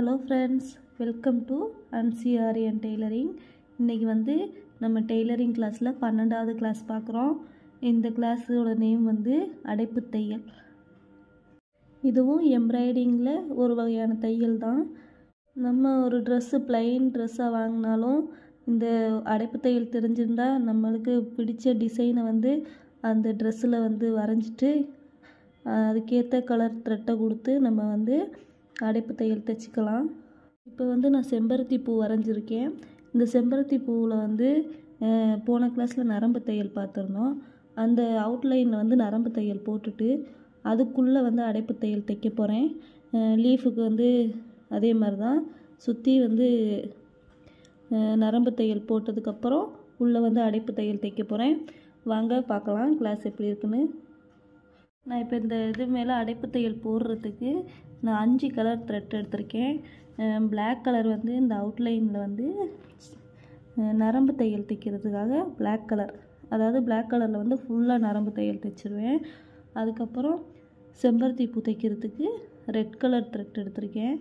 hello friends welcome to அன்சிஆரியன் tailoring இன்றைக்கி வந்து நம்ம டெய்லரிங் கிளாஸில் பன்னெண்டாவது கிளாஸ் பார்க்குறோம் இந்த கிளாஸோட நேம் வந்து அடைப்பு தையல் இதுவும் எம்ப்ராய்டிங்கில் ஒரு வகையான தையல் தான் நம்ம ஒரு ட்ரெஸ்ஸு ப்ளைன் ட்ரெஸ்ஸாக வாங்கினாலும் இந்த அடைப்பு தையல் தெரிஞ்சிருந்தா நம்மளுக்கு பிடிச்ச டிசைனை வந்து அந்த ட்ரெஸ்ஸில் வந்து வரைஞ்சிட்டு அஹ், அதுக்கேற்ற கலர் த்ரெட்டை கொடுத்து நம்ம வந்து அடைப்பு தையல் தைச்சிக்கலாம் இப்போ வந்து நான் செம்பருத்தி பூ வரைஞ்சிருக்கேன் இந்த செம்பருத்தி பூவில் வந்து அஹ், போன கிளாஸில் நரம்பு தையல் பார்த்துருந்தோம் அந்த அவுட்லைனில் வந்து நரம்பு தையல் போட்டுட்டு அதுக்குள்ளே வந்து அடைப்பு தையல் தைக்க போகிறேன் லீஃபுக்கு வந்து அதே மாதிரி தான் சுற்றி வந்து அஹ், நரம்பு தையல் போட்டதுக்கப்புறம் உள்ளே வந்து அடைப்பு தையல் தைக்க போகிறேன் வாங்க பார்க்கலாம் கிளாஸ் எப்படி இருக்குன்னு நான் இப்போ இந்த இது மேலே அடைப்பு தையல் போடுறதுக்கு நான் அஞ்சு கலர் த்ரெட் எடுத்திருக்கேன் Black கலர் வந்து இந்த அவுட்லைனில் வந்து அஹ், நரம்பு தையல் தைக்கிறதுக்காக Black கலர் அதாவது Black கலரில் வந்து ஃபுல்லாக நரம்பு தையல் தைச்சிருவேன் அதுக்கப்புறம் செம்பருத்தி பூ தைக்கிறதுக்கு ரெட் கலர் த்ரெட் எடுத்திருக்கேன்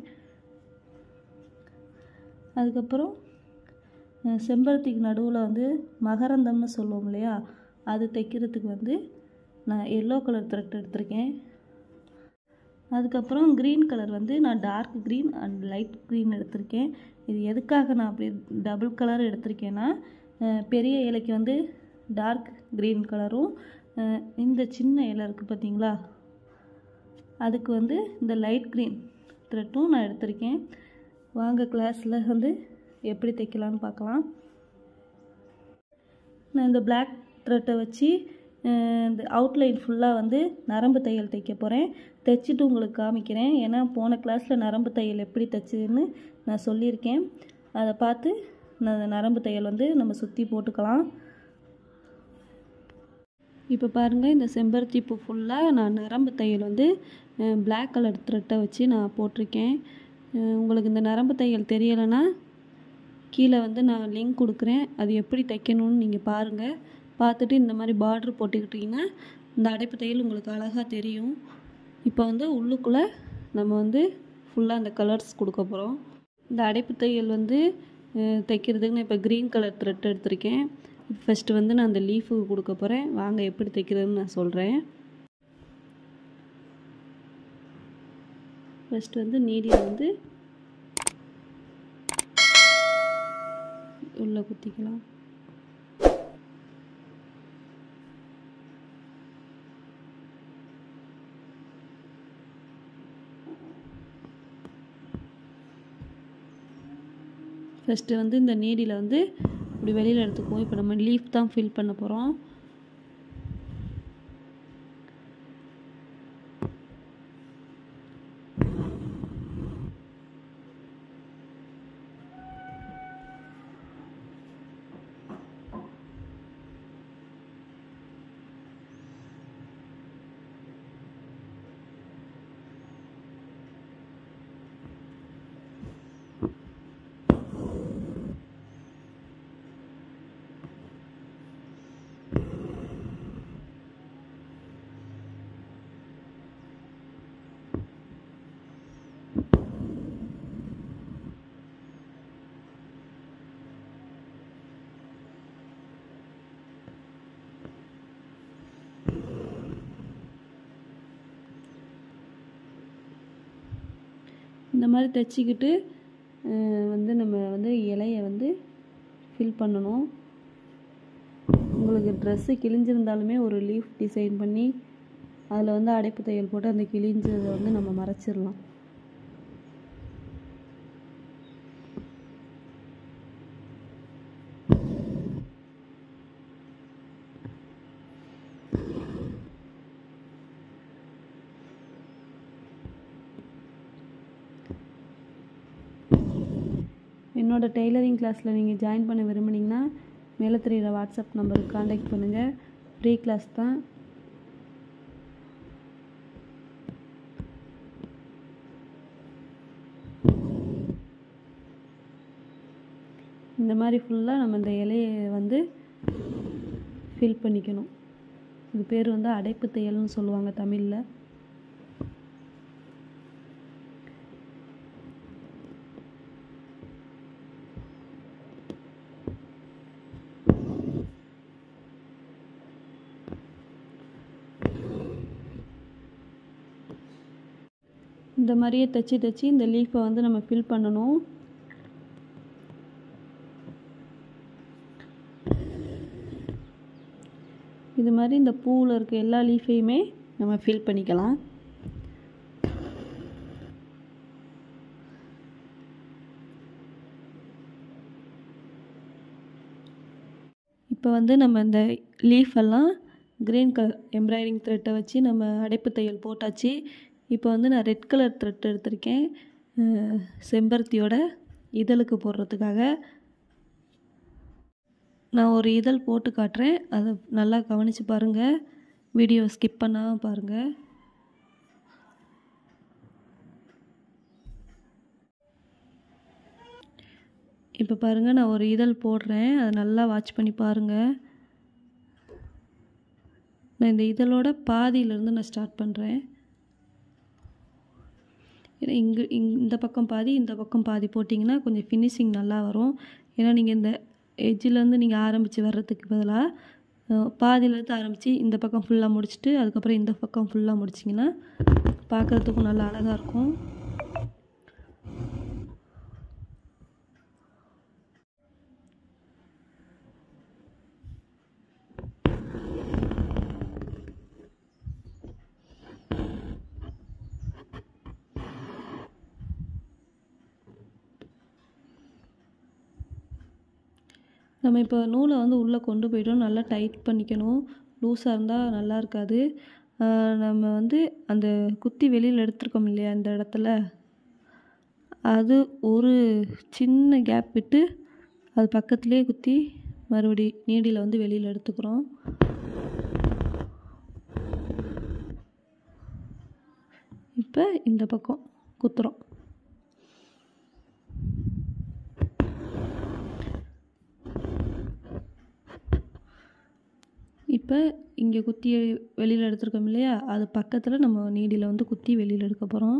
அதுக்கப்புறம் அஹ், செம்பருத்திக்கு நடுவில் வந்து மகரந்தம்னு சொல்லுவோம் இல்லையா அது தைக்கிறதுக்கு வந்து நான் எல்லோ கலர் த்ரெட் எடுத்திருக்கேன் அதுக்கப்புறம் க்ரீன் கலர் வந்து நான் dark green and light green எடுத்திருக்கேன் இது எதுக்காக நான் அப்படி டபுள் கலர் எடுத்திருக்கேன்னா அஹ், பெரிய இலைக்கு வந்து டார்க் க்ரீன் கலரும் அஹ், இந்த சின்ன இலை இருக்குது பார்த்தீங்களா அதுக்கு வந்து இந்த லைட் க்ரீன் த்ரெட்டும் நான் எடுத்திருக்கேன் வாங்க கிளாஸில் வந்து எப்படி தைக்கலான்னு பார்க்கலாம் நான் இந்த Black த்ரெட்டை வச்சு அஹ், இந்த அவுட்லைன் ஃபுல்லாக வந்து நரம்பு தையல் தைக்க போகிறேன் தைச்சிட்டு உங்களுக்கு காமிக்கிறேன் ஏன்னா போன கிளாஸில் நரம்பு தையல் எப்படி தைச்சதுன்னு நான் சொல்லியிருக்கேன் அதை பார்த்து நான் அந்த நரம்பு தையல் வந்து நம்ம சுற்றி போட்டுக்கலாம் இப்போ பாருங்கள் இந்த செம்பருத்தி பூ ஃபுல்லாக நான் நரம்பு தையல் வந்து Black கலர் த்ரெட்டை வச்சு நான் போட்டிருக்கேன் அஹ், உங்களுக்கு இந்த நரம்பு தையல் தெரியலைன்னா கீழே வந்து நான் லிங்க் கொடுக்குறேன் அது எப்படி தைக்கணும்னு நீங்கள் பாருங்கள் பார்த்துட்டு இந்த மாதிரி பார்ட்ரு போட்டுக்கிட்டிங்கன்னா இந்த அடைப்பு தையல் உங்களுக்கு அழகாக தெரியும் இப்போ வந்து உள்ளுக்குள்ளே நம்ம வந்து ஃபுல்லாக அந்த கலர்ஸ் கொடுக்க போகிறோம் இந்த அடைப்பு தையல் வந்து அஹ், தைக்கிறதுக்கு நான் இப்போ க்ரீன் கலர் த்ரெட் எடுத்திருக்கேன் ஃபஸ்ட்டு வந்து நான் அந்த லீஃபுக்கு கொடுக்க போகிறேன் வாங்க எப்படி தைக்கிறதுன்னு நான் சொல்கிறேன் ஃபஸ்ட்டு வந்து நீடியில் வந்து உள்ளே குத்திக்கலாம் ஃபஸ்ட்டு வந்து இந்த நீடியில் வந்து இப்படி வெளியில் எடுத்துக்குவோம் இப்போ நம்ம லீஃப் தான் ஃபில் பண்ண போகிறோம் இந்த மாதிரி தைச்சிக்கிட்டு அஹ், வந்து நம்ம வந்து இலையை வந்து ஃபில் பண்ணணும் உங்களுக்கு ட்ரெஸ்ஸு கிழிஞ்சிருந்தாலுமே ஒரு லீஃப் டிசைன் பண்ணி அதில் வந்து அடைப்பு தையல் போட்டு அந்த கிழிஞ்சதை வந்து நம்ம மறைச்சிடலாம் என்னோட டெய்லரிங் கிளாஸில் நீங்கள் ஜாயின் பண்ண விரும்புனீங்கன்னா மேலே தெரியுற வாட்ஸ்அப் நம்பருக்கு காண்டாக்ட் பண்ணுங்கள் ஃப்ரீ கிளாஸ் தான் இந்த மாதிரி ஃபுல்லாக நம்ம இந்த இலையை வந்து ஃபில் பண்ணிக்கணும் இது பேர் வந்து அடைப்பு தையல்னு சொல்லுவாங்க தமிழில் இந்த மாதிரியே தைச்சி தைச்சி இந்த லீஃபை வந்து நம்ம ஃபில் பண்ணணும் இது மாதிரி இந்த பூவில் இருக்க எல்லா லீஃபையுமே நம்ம ஃபில் பண்ணிக்கலாம் இப்போ வந்து நம்ம இந்த லீஃப் எல்லாம் க்ரீன் கலர் எம்ப்ராய்டிங் த்ரெட்டை வச்சு நம்ம அடைப்பு தையல் போட்டாச்சு இப்போ வந்து நான் ரெட் கலர் த்ரெட் எடுத்திருக்கேன் அஹ் செம்பருத்தியோட இதழுக்கு போடுறதுக்காக நான் ஒரு இதழ் போட்டு காட்டுறேன் அதை நல்லா கவனித்து பாருங்கள் வீடியோ ஸ்கிப் பண்ணாமல் பாருங்கள் இப்போ பாருங்கள் நான் ஒரு இதழ் போடுறேன் அதை நல்லா வாட்ச் பண்ணி பாருங்கள் நான் இந்த இதழோட பாதியிலேருந்து நான் ஸ்டார்ட் பண்ணுறேன் ஏன்னா இங்கே இங் இந்த பக்கம் பாதி இந்த பக்கம் பாதி போட்டிங்கன்னா கொஞ்சம் ஃபினிஷிங் நல்லா வரும் ஏன்னா நீங்கள் இந்த எஜ்ஜிலேருந்து நீங்கள் ஆரம்பித்து வர்றதுக்கு பதிலாக பாதியிலேருந்து ஆரம்பித்து இந்த பக்கம் ஃபுல்லாக முடிச்சுட்டு அதுக்கப்புறம் இந்த பக்கம் ஃபுல்லாக முடிச்சிங்கன்னா பார்க்குறதுக்கும் நல்லா அழகாக இருக்கும் நம்ம இப்போ நூலை வந்து உள்ளே கொண்டு போய்ட்டோம் நல்லா டைட் பண்ணிக்கணும் லூஸாக இருந்தால் நல்லா இருக்காது ஆஹ் நம்ம வந்து அந்த குத்தி வெளியில் எடுத்திருக்கோம் இல்லையா இந்த இடத்துல அது ஒரு சின்ன கேப் விட்டு அது பக்கத்துலேயே குத்தி மறுபடி நீடியில் வந்து வெளியில் எடுத்துக்கிறோம் இப்போ இந்த பக்கம் குத்துறோம் இப்போ இங்கே குத்தி வெளியில் எடுத்திருக்கோம் இல்லையா அது பக்கத்தில் நம்ம நீடியில் வந்து குத்தி வெளியில் எடுக்க போகிறோம்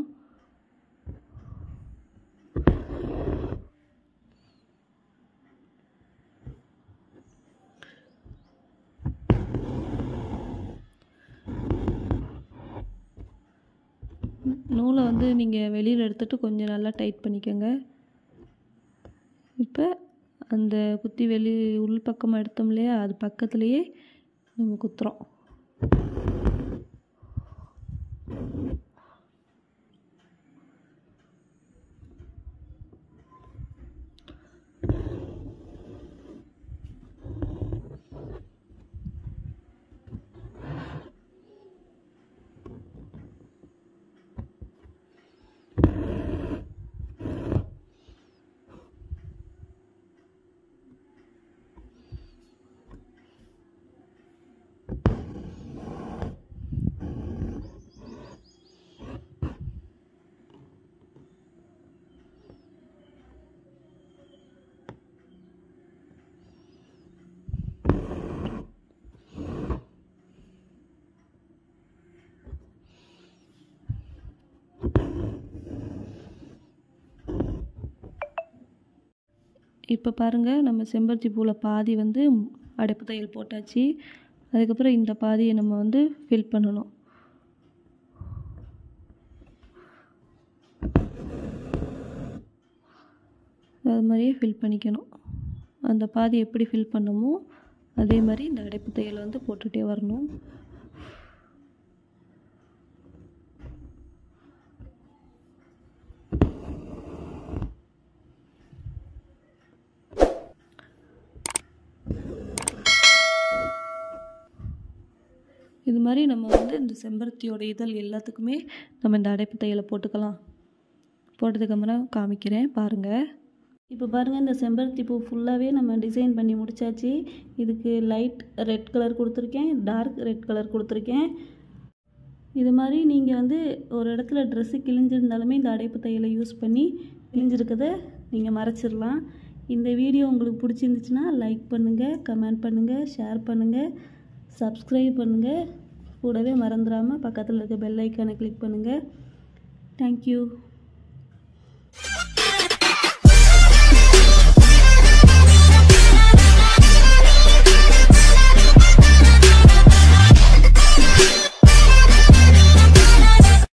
நூலை வந்து நீங்கள் வெளியில் எடுத்துகிட்டு கொஞ்சம் நல்லா டைட் பண்ணிக்கோங்க இப்போ அந்த குத்தி வெளி உள் பக்கமாக எடுத்தோம் இல்லையா அது பக்கத்துலேயே நம்ம குத்துறோம் இப்போ பாருங்கள் நம்ம செம்பருத்தி பூவில் பாதி வந்து அடைப்பு தையல் போட்டாச்சு அதுக்கப்புறம் இந்த பாதியை நம்ம வந்து ஃபில் பண்ணணும் அது மாதிரியே ஃபில் பண்ணிக்கணும் அந்த பாதி எப்படி ஃபில் பண்ணமோ அதே மாதிரி இந்த அடைப்பு தையல் வந்து போட்டுகிட்டே வரணும் இது மாதிரி நம்ம வந்து இந்த செம்பருத்தியோட இதழ் எல்லாத்துக்குமே நம்ம இந்த அடைப்பு தையலை போட்டுக்கலாம் போட்டதுக்கப்புறம் காமிக்கிறேன் பாருங்கள் இப்போ பாருங்கள் இந்த செம்பருத்தி பூ ஃபுல்லாகவே நம்ம டிசைன் பண்ணி முடிச்சாச்சு இதுக்கு லைட் ரெட் கலர் கொடுத்துருக்கேன் டார்க் ரெட் கலர் கொடுத்துருக்கேன் இது மாதிரி நீங்கள் வந்து ஒரு இடத்துல ட்ரெஸ்ஸு கிழிஞ்சிருந்தாலுமே இந்த அடைப்பு தையலை யூஸ் பண்ணி கிழிஞ்சிருக்கதை நீங்கள் மறைச்சிடலாம் இந்த வீடியோ உங்களுக்கு பிடிச்சிருந்துச்சுன்னா லைக் பண்ணுங்கள் கமெண்ட் பண்ணுங்கள் ஷேர் பண்ணுங்கள் சப்ஸ்கிரைப் பண்ணுங்கள் கூடவே மறந்துடாமல் பக்கத்தில் இருக்க பெல் ஐக்கானை கிளிக் பண்ணுங்கள் தேங்க்யூ